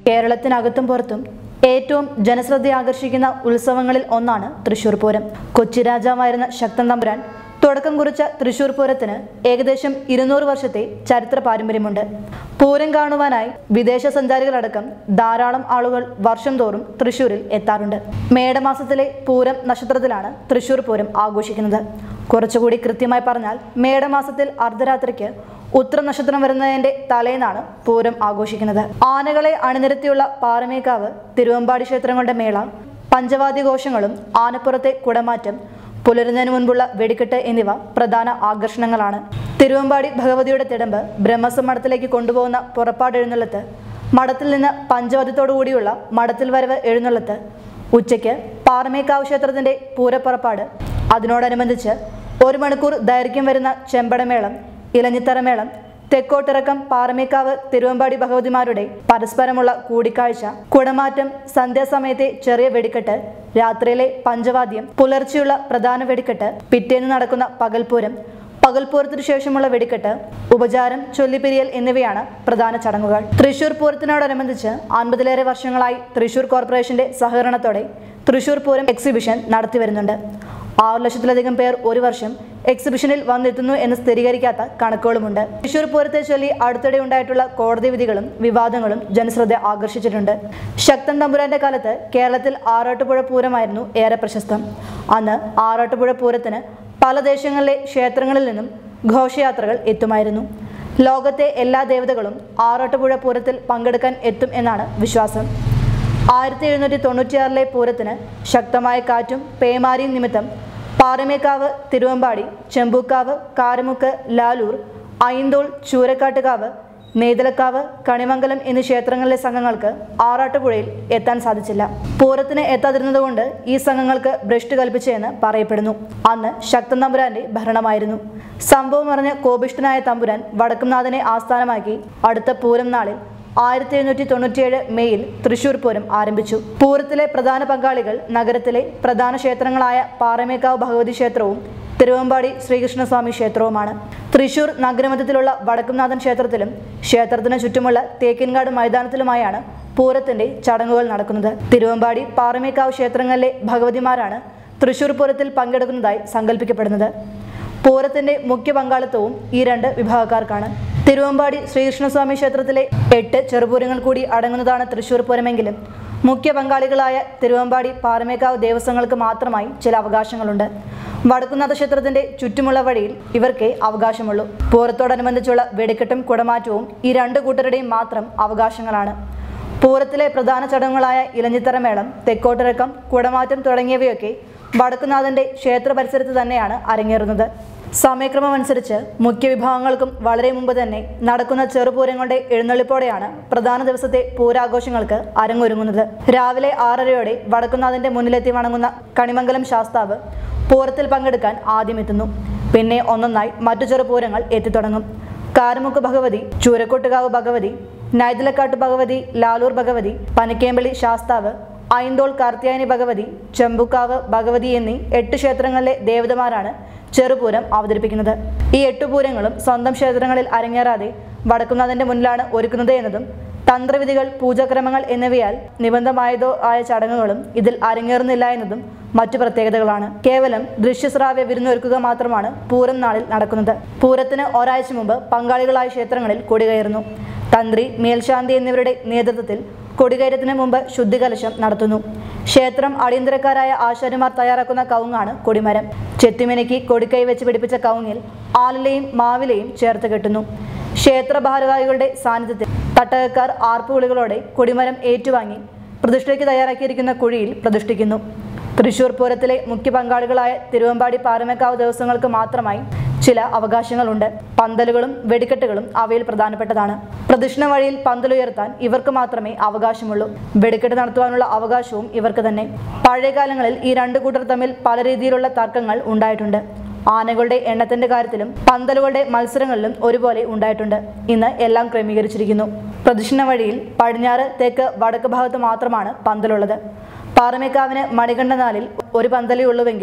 കേരളത്തിനകത്തും പുറത്തും ഏറ്റവും ജനശ്രദ്ധ ആകർഷിക്കുന്ന ഉത്സവങ്ങളിൽ ഒന്നാണ് തൃശൂർ പൂരം കൊച്ചി രാജാവായിരുന്ന ശക്തൻ തമ്പുരാൻ തുടക്കം കുറിച്ച തൃശൂർ പൂരത്തിന് ഏകദേശം ഇരുന്നൂറ് വർഷത്തെ ചരിത്ര പാരമ്പര്യമുണ്ട് പൂരം കാണുവാനായി വിദേശ സഞ്ചാരികളടക്കം ധാരാളം ആളുകൾ വർഷം തോറും തൃശൂരിൽ എത്താറുണ്ട് മേടമാസത്തിലെ പൂരം നക്ഷത്രത്തിലാണ് തൃശൂർ പൂരം ആഘോഷിക്കുന്നത് കുറച്ചുകൂടി കൃത്യമായി പറഞ്ഞാൽ മേടമാസത്തിൽ അർദ്ധരാത്രിക്ക് ഉത്തര നക്ഷത്രം വരുന്നതിന്റെ തലേന്നാണ് പൂരം ആഘോഷിക്കുന്നത് ആനകളെ അണിനിരത്തിയുള്ള പാറമേക്കാവ് തിരുവമ്പാടി ക്ഷേത്രങ്ങളുടെ മേള പഞ്ചവാദ്യ ഘോഷങ്ങളും ആനപ്പുറത്തെ കുടമാറ്റം പുലരുന്നതിന് മുൻപുള്ള വെടിക്കെട്ട് എന്നിവ പ്രധാന ആകർഷണങ്ങളാണ് തിരുവമ്പാടി ഭഗവതിയുടെ തിടമ്പ് ബ്രഹ്മസം മഠത്തിലേക്ക് കൊണ്ടുപോകുന്ന പുറപ്പാട് എഴുന്നള്ളത്ത് മഠത്തിൽ നിന്ന് പഞ്ചവാദ്യത്തോടു കൂടിയുള്ള മഠത്തിൽ വരവ് എഴുന്നള്ളത്ത് ഉച്ചയ്ക്ക് പാറമേക്കാവ് ക്ഷേത്രത്തിന്റെ പൂരപ്പുറപ്പാട് അതിനോടനുബന്ധിച്ച് ഒരു മണിക്കൂർ ദൈർഘ്യം വരുന്ന ചെമ്പടമേളം ഇലഞ്ഞിത്തറമേളം തെക്കോട്ടിറക്കം പാറമേക്കാവ് തിരുവമ്പാടി ഭഗവതിമാരുടെ പരസ്പരമുള്ള കൂടിക്കാഴ്ച കുടമാറ്റം സന്ധ്യാസമയത്തെ ചെറിയ വെടിക്കെട്ട് രാത്രിയിലെ പഞ്ചവാദ്യം പുലർച്ചെയുള്ള പ്രധാന വെടിക്കെട്ട് പിറ്റേന്ന് നടക്കുന്ന പകൽപൂരം പകൽപൂരത്തിനു ശേഷമുള്ള വെടിക്കെട്ട് ഉപചാരം ചൊല്ലിപ്പിരിയൽ എന്നിവയാണ് പ്രധാന ചടങ്ങുകൾ തൃശൂർ പൂരത്തിനോടനുബന്ധിച്ച് അൻപതിലേറെ വർഷങ്ങളായി തൃശൂർ കോർപ്പറേഷന്റെ സഹകരണത്തോടെ തൃശൂർ പൂരം എക്സിബിഷൻ നടത്തിവരുന്നുണ്ട് ആറു ലക്ഷത്തിലധികം പേർ ഒരു വർഷം എക്സിബിഷനിൽ വന്നെത്തുന്നു എന്ന് സ്ഥിരീകരിക്കാത്ത കണക്കുകളുമുണ്ട് തൃശൂർ പൂരത്തെ ചൊല്ലി അടുത്തിടെ ഉണ്ടായിട്ടുള്ള കോടതി വിധികളും വിവാദങ്ങളും ജനശ്രദ്ധ ആകർഷിച്ചിട്ടുണ്ട് ശക്തൻ തമ്പുരാന്റെ കാലത്ത് കേരളത്തിൽ ആറാട്ടുപുഴ പൂരമായിരുന്നു ഏറെ പ്രശസ്തം അന്ന് ആറാട്ടുപുഴ പൂരത്തിന് പല ദേശങ്ങളിലെ ക്ഷേത്രങ്ങളിൽ നിന്നും ഘോഷയാത്രകൾ എത്തുമായിരുന്നു ലോകത്തെ എല്ലാ ദേവതകളും ആറാട്ടുപുഴ പൂരത്തിൽ പങ്കെടുക്കാൻ എത്തും എന്നാണ് വിശ്വാസം ആയിരത്തി എഴുന്നൂറ്റി തൊണ്ണൂറ്റിയാറിലെ പൂരത്തിന് ശക്തമായ കാറ്റും പേമാരിയും നിമിത്തം പാറമേക്കാവ് തിരുവമ്പാടി ചെമ്പൂക്കാവ് കാരമുക്ക് ലാലൂർ ഐന്തോൾ ചൂരക്കാട്ടുകാവ് നെയ്തലക്കാവ് കണിമംഗലം എന്നീ ക്ഷേത്രങ്ങളിലെ സംഘങ്ങൾക്ക് ആറാട്ടുപുഴയിൽ എത്താൻ സാധിച്ചില്ല പൂരത്തിന് എത്താതിരുന്നതുകൊണ്ട് ഈ സംഘങ്ങൾക്ക് ഭ്രഷ്ട് കൽപ്പിച്ചെന്ന് പറയപ്പെടുന്നു അന്ന് ശക്തൻ തമ്പുരാന്റെ ഭരണമായിരുന്നു സംഭവം അറിഞ്ഞ കോപിഷ്ഠനായ തമ്പുരാൻ വടക്കുംനാഥനെ ആസ്ഥാനമാക്കി അടുത്ത പൂരം നാളിൽ ആയിരത്തി എഴുന്നൂറ്റി തൊണ്ണൂറ്റിയേഴ് മെയ്യിൽ തൃശൂർ പൂരം ആരംഭിച്ചു പൂരത്തിലെ പ്രധാന പങ്കാളികൾ നഗരത്തിലെ പ്രധാന ക്ഷേത്രങ്ങളായ പാറമേക്കാവ് ഭഗവതി ക്ഷേത്രവും തിരുവമ്പാടി ശ്രീകൃഷ്ണസ്വാമി ക്ഷേത്രവുമാണ് തൃശൂർ നഗരമധ്യത്തിലുള്ള വടക്കുംനാഥൻ ക്ഷേത്രത്തിലും ക്ഷേത്രത്തിന് ചുറ്റുമുള്ള തേക്കിൻകാട് മൈതാനത്തിലുമായാണ് പൂരത്തിന്റെ ചടങ്ങുകൾ നടക്കുന്നത് തിരുവമ്പാടി പാറമേക്കാവ് ക്ഷേത്രങ്ങളിലെ ഭഗവതിമാരാണ് തൃശൂർ പൂരത്തിൽ പങ്കെടുക്കുന്നതായി സങ്കല്പിക്കപ്പെടുന്നത് പൂരത്തിന്റെ മുഖ്യ പങ്കാളിത്തവും ഈ രണ്ട് വിഭാഗക്കാർക്കാണ് തിരുവമ്പാടി ശ്രീകൃഷ്ണസ്വാമി ക്ഷേത്രത്തിലെ എട്ട് ചെറുപൂരങ്ങൾ കൂടി അടങ്ങുന്നതാണ് തൃശൂർ പൂരമെങ്കിലും മുഖ്യ പങ്കാളികളായ തിരുവമ്പാടി പാറമേക്കാവ് ദേവസ്വങ്ങൾക്ക് മാത്രമായി ചില അവകാശങ്ങളുണ്ട് വടക്കുന്നാഥ ക്ഷേത്രത്തിന്റെ ചുറ്റുമുള്ള വഴിയിൽ ഇവർക്കേ അവകാശമുള്ളൂ പൂരത്തോടനുബന്ധിച്ചുള്ള വെടിക്കെട്ടും കുടമാറ്റവും ഈ രണ്ട് കൂട്ടരുടെയും മാത്രം അവകാശങ്ങളാണ് പൂരത്തിലെ പ്രധാന ചടങ്ങുകളായ ഇലഞ്ഞിത്തറമേളം തെക്കോട്ടിറക്കം കുടമാറ്റം തുടങ്ങിയവയൊക്കെ വടക്കുനാഥന്റെ ക്ഷേത്ര പരിസരത്ത് തന്നെയാണ് അരങ്ങേറുന്നത് സമയക്രമം അനുസരിച്ച് മുഖ്യ വിഭാഗങ്ങൾക്കും വളരെ മുമ്പ് തന്നെ നടക്കുന്ന ചെറുപൂരങ്ങളുടെ എഴുന്നള്ളിപ്പോടെയാണ് പ്രധാന ദിവസത്തെ പൂരാഘോഷങ്ങൾക്ക് അരങ്ങൊരുങ്ങുന്നത് രാവിലെ ആറരയോടെ വടക്കുനാഥന്റെ മുന്നിലെത്തി വണങ്ങുന്ന കണിമംഗലം ശാസ്താവ് പൂരത്തിൽ പങ്കെടുക്കാൻ ആദ്യം എത്തുന്നു പിന്നെ ഒന്നൊന്നായി മറ്റു ചെറുപൂരങ്ങൾ എത്തിത്തുടങ്ങും കാരമുക്ക് ഭഗവതി ചൂരക്കൊട്ടുകാവ് ഭഗവതി നൈതിലക്കാട്ട് ഭഗവതി ലാലൂർ ഭഗവതി പനിക്കേമ്പളി ശാസ്താവ് ഐന്തോൾ കാർത്തിയായനി ഭഗവതി ചെമ്പുക്കാവ് ഭഗവതി എന്നീ എട്ട് ക്ഷേത്രങ്ങളിലെ ദേവതമാരാണ് ചെറുപൂരം അവതരിപ്പിക്കുന്നത് ഈ എട്ടു പൂരങ്ങളും സ്വന്തം ക്ഷേത്രങ്ങളിൽ അരങ്ങേറാതെ വടക്കുന്നാഥന്റെ മുന്നിലാണ് ഒരുക്കുന്നത് എന്നതും തന്ത്രവിധികൾ പൂജാക്രമങ്ങൾ എന്നിവയാൽ നിബന്ധമായതോ ആയ ചടങ്ങുകളും ഇതിൽ അരങ്ങേറുന്നില്ല എന്നതും മറ്റു പ്രത്യേകതകളാണ് കേവലം ദൃശ്യശ്രാവ്യ വിരുന്നൊരുക്കുക മാത്രമാണ് പൂരം നാളിൽ നടക്കുന്നത് പൂരത്തിന് ഒരാഴ്ച മുമ്പ് പങ്കാളികളായ ക്ഷേത്രങ്ങളിൽ കൊടികയറുന്നു തന്ത്രി മേൽശാന്തി എന്നിവരുടെ നേതൃത്വത്തിൽ കൊടികയറ്റത്തിന് മുമ്പ് ശുദ്ധികലശം നടത്തുന്നു ക്ഷേത്രം അടിയന്തരക്കാരായ ആശാരിമാർ തയ്യാറാക്കുന്ന കവുങ്ങാണ് കൊടിമരം ചെത്തിമിനക്കി കൊടിക്കൈ വെച്ച് പിടിപ്പിച്ച കവുങ്ങിൽ ആലിലെയും മാവിലെയും ചേർത്ത് കെട്ടുന്നു ക്ഷേത്ര ഭാരവാഹികളുടെ സാന്നിധ്യത്തിൽ തട്ടകക്കാർ ആർപ്പുവിളികളോടെ കൊടിമരം ഏറ്റുവാങ്ങി പ്രതിഷ്ഠയ്ക്ക് തയ്യാറാക്കിയിരിക്കുന്ന കുഴിയിൽ പ്രതിഷ്ഠിക്കുന്നു തൃശൂർ പൂരത്തിലെ മുഖ്യ പങ്കാളികളായ തിരുവമ്പാടി പാറമേക്കാവ് ദിവസങ്ങൾക്ക് മാത്രമായി ചില അവകാശങ്ങളുണ്ട് പന്തലുകളും വെടിക്കെട്ടുകളും അവയിൽ പ്രധാനപ്പെട്ടതാണ് പ്രദക്ഷിണ വഴിയിൽ പന്തലുയർത്താൻ ഇവർക്ക് മാത്രമേ അവകാശമുള്ളൂ വെടിക്കെട്ട് നടത്തുവാനുള്ള അവകാശവും ഇവർക്ക് തന്നെ പഴയകാലങ്ങളിൽ ഈ രണ്ടു കൂട്ടർ തമ്മിൽ പല രീതിയിലുള്ള തർക്കങ്ങൾ ഉണ്ടായിട്ടുണ്ട് ആനകളുടെ എണ്ണത്തിന്റെ കാര്യത്തിലും പന്തലുകളുടെ മത്സരങ്ങളിലും ഒരുപോലെ ഉണ്ടായിട്ടുണ്ട് ഇന്ന് എല്ലാം ക്രമീകരിച്ചിരിക്കുന്നു പ്രദക്ഷിണ വഴിയിൽ പടിഞ്ഞാറ് തെക്ക് വടക്ക് ഭാഗത്ത് മാത്രമാണ് പന്തലുള്ളത് പാറമേക്കാവിന് മണികണ്ഠനാലിൽ ഒരു പന്തലേ ഉള്ളുവെങ്കിൽ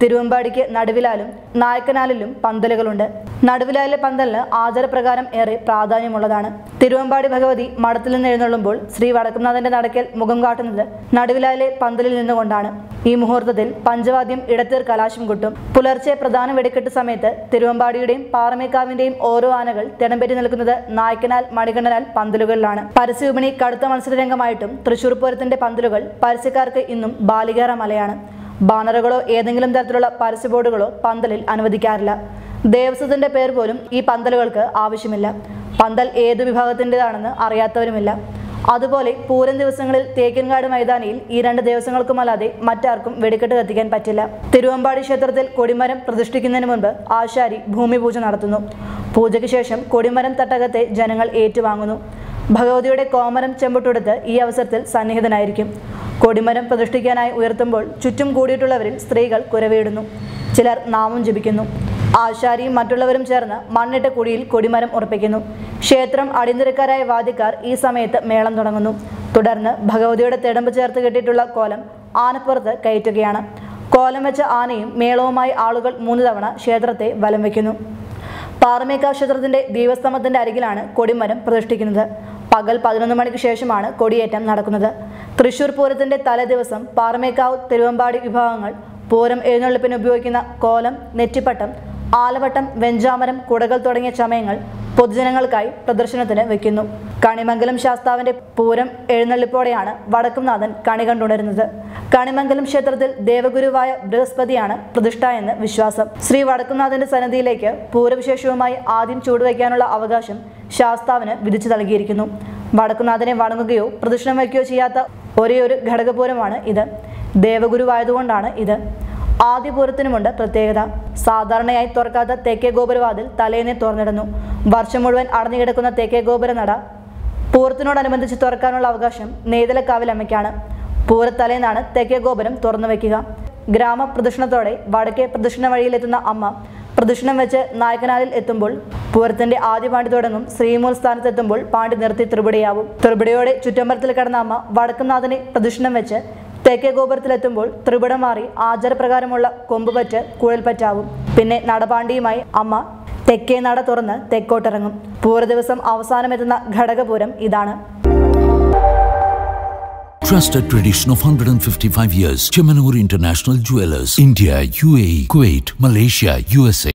തിരുവമ്പാടിക്ക് നടുവിലാലും നായക്കനാലിലും പന്തലുകളുണ്ട് നടുവിലാലിലെ പന്തലിന് ആചാരപ്രകാരം ഏറെ പ്രാധാന്യമുള്ളതാണ് തിരുവമ്പാടി ഭഗവതി മഠത്തിൽ നിന്ന് എഴുന്നള്ളുമ്പോൾ ശ്രീ വടക്കുംനാഥന്റെ നടക്കൽ മുഖം കാട്ടുന്നത് നടുവിലാലിലെ പന്തലിൽ നിന്നുകൊണ്ടാണ് ഈ മുഹൂർത്തത്തിൽ പഞ്ചവാദ്യം ഇടത്തീർ കലാശം കൊട്ടും പുലർച്ചെ പ്രധാന വെടിക്കെട്ട് സമയത്ത് തിരുവമ്പാടിയുടെയും പാറമേക്കാവിന്റെയും ഓരോ ആനകൾ തിടംപറ്റി നിൽക്കുന്നത് നായ്ക്കനാൽ മണികണ്ഠനാൽ പന്തലുകളിലാണ് പരസ്യവിപണി കടുത്ത മത്സരരംഗമായിട്ടും തൃശൂർ പൂരത്തിന്റെ പന്തലുകൾ പരസ്യക്കാർക്ക് ഇന്നും ബാലികേറ മലയാണ് ബാനറുകളോ ഏതെങ്കിലും തരത്തിലുള്ള പരസ്യ ബോർഡുകളോ പന്തലിൽ അനുവദിക്കാറില്ല ദേവസ്വത്തിന്റെ പേർ പോലും ഈ പന്തലുകൾക്ക് ആവശ്യമില്ല പന്തൽ ഏതു വിഭാഗത്തിൻ്റെതാണെന്ന് അറിയാത്തവരുമില്ല അതുപോലെ പൂരം ദിവസങ്ങളിൽ തേക്കിൻകാട് മൈതാനിയിൽ ഈ രണ്ട് ദിവസങ്ങൾക്കുമല്ലാതെ മറ്റാർക്കും വെടിക്കെട്ട് കത്തിക്കാൻ പറ്റില്ല തിരുവമ്പാടി ക്ഷേത്രത്തിൽ കൊടിമരം പ്രതിഷ്ഠിക്കുന്നതിന് മുൻപ് ആശാരി ഭൂമി പൂജ നടത്തുന്നു പൂജയ്ക്ക് ശേഷം കൊടിമരം തട്ടകത്തെ ജനങ്ങൾ ഏറ്റുവാങ്ങുന്നു ഭഗവതിയുടെ കോമരം ചെമ്പുട്ടെടുത്ത് ഈ അവസരത്തിൽ സന്നിഹിതനായിരിക്കും കൊടിമരം പ്രതിഷ്ഠിക്കാനായി ഉയർത്തുമ്പോൾ ചുറ്റും കൂടിയിട്ടുള്ളവരിൽ സ്ത്രീകൾ കുരവിടുന്നു ചിലർ നാമം ജപിക്കുന്നു ആശാരിയും മറ്റുള്ളവരും ചേർന്ന് മണ്ണിട്ട കുഴിയിൽ കൊടിമരം ഉറപ്പിക്കുന്നു ക്ഷേത്രം അടിയന്തരക്കാരായ വാദ്യക്കാർ ഈ സമയത്ത് മേളം തുടങ്ങുന്നു തുടർന്ന് ഭഗവതിയുടെ തിടമ്പ് ചേർത്ത് കെട്ടിയിട്ടുള്ള കോലം ആനപ്പുറത്ത് കയറ്റുകയാണ് കോലം വെച്ച ആനയും മേളവുമായി ആളുകൾ മൂന്ന് തവണ ക്ഷേത്രത്തെ വലം വയ്ക്കുന്നു പാറമേക്കാവ് ക്ഷേത്രത്തിന്റെ ദീപസ്തംഭത്തിന്റെ അരികിലാണ് കൊടിമരം പ്രതിഷ്ഠിക്കുന്നത് പകൽ പതിനൊന്ന് മണിക്ക് ശേഷമാണ് കൊടിയേറ്റം നടക്കുന്നത് തൃശൂർ പൂരത്തിന്റെ തലേദിവസം പാറമേക്കാവ് തിരുവമ്പാടി വിഭാഗങ്ങൾ പൂരം എഴുന്നള്ളിപ്പിന് ഉപയോഗിക്കുന്ന കോലം നെറ്റിപ്പട്ടം ആലവട്ടം വെഞ്ചാമരം കുടകൾ തുടങ്ങിയ ചമയങ്ങൾ പൊതുജനങ്ങൾക്കായി പ്രദർശനത്തിന് വെക്കുന്നു കണിമംഗലം ശാസ്താവിന്റെ പൂരം എഴുന്നള്ളിപ്പോടെയാണ് വടക്കുംനാഥൻ കണി കണ്ടുണരുന്നത് കണിമംഗലം ക്ഷേത്രത്തിൽ ദേവഗുരുവായ ബൃഹസ്പതിയാണ് പ്രതിഷ്ഠ എന്ന് വിശ്വാസം ശ്രീ വടക്കുംനാഥന്റെ സന്നിധിയിലേക്ക് പൂരവിശേഷവുമായി ആദ്യം ചൂടുവയ്ക്കാനുള്ള അവകാശം ശാസ്താവിന് വിധിച്ചു നൽകിയിരിക്കുന്നു വടക്കുംനാഥനെ വണങ്ങുകയോ പ്രദക്ഷിണം വയ്ക്കുകയോ ചെയ്യാത്ത ഒരേ ഒരു ഘടകപൂരമാണ് ഇത് ദേവഗുരുവായതുകൊണ്ടാണ് ഇത് ആദ്യ പൂരത്തിനുമുണ്ട് പ്രത്യേകത സാധാരണയായി തുറക്കാത്ത തെക്കേ ഗോപുരവാതിൽ തലേന്നെ തുറന്നിടുന്നു വർഷം മുഴുവൻ അടഞ്ഞുകിടക്കുന്ന തെക്കേ ഗോപുര നട പൂരത്തിനോടനുബന്ധിച്ച് തുറക്കാനുള്ള അവകാശം നെയ്തലക്കാവിലമ്മയ്ക്കാണ് പൂരത്തലേന്നാണ് തെക്കേ ഗോപുരം തുറന്നു വയ്ക്കുക ഗ്രാമപ്രദക്ഷിണത്തോടെ വടക്കേ പ്രദക്ഷിണ വഴിയിലെത്തുന്ന അമ്മ പ്രദക്ഷിണം വെച്ച് നായകനാലിൽ എത്തുമ്പോൾ പൂരത്തിന്റെ ആദ്യ പാണ്ടി തുടങ്ങും ശ്രീമൂൽ സ്ഥാനത്തെത്തുമ്പോൾ പാണ്ടി നിർത്തി ത്രിപുടിയാവും ത്രിപുടിയോടെ ചുറ്റമ്പലത്തിൽ കിടന്ന അമ്മ വടക്കുംനാഥനെ പ്രദക്ഷിണം വെച്ച് തെക്കേ ഗോപുരത്തിലെത്തുമ്പോൾ ത്രിപുട മാറി ആചാരപ്രകാരമുള്ള കൊമ്പുപറ്റ് കുഴൽപ്പറ്റാവും പിന്നെ നടപാണ്ടിയുമായി അമ്മ തെക്കേ നട തുറന്ന് തെക്കോട്ടിറങ്ങും പൂരദിവസം അവസാനമെത്തുന്ന ഘടകപൂരം ഇതാണ് Trusted tradition of 155 years. Chemanur International Jewelers. India, UAE, Kuwait, Malaysia, USA.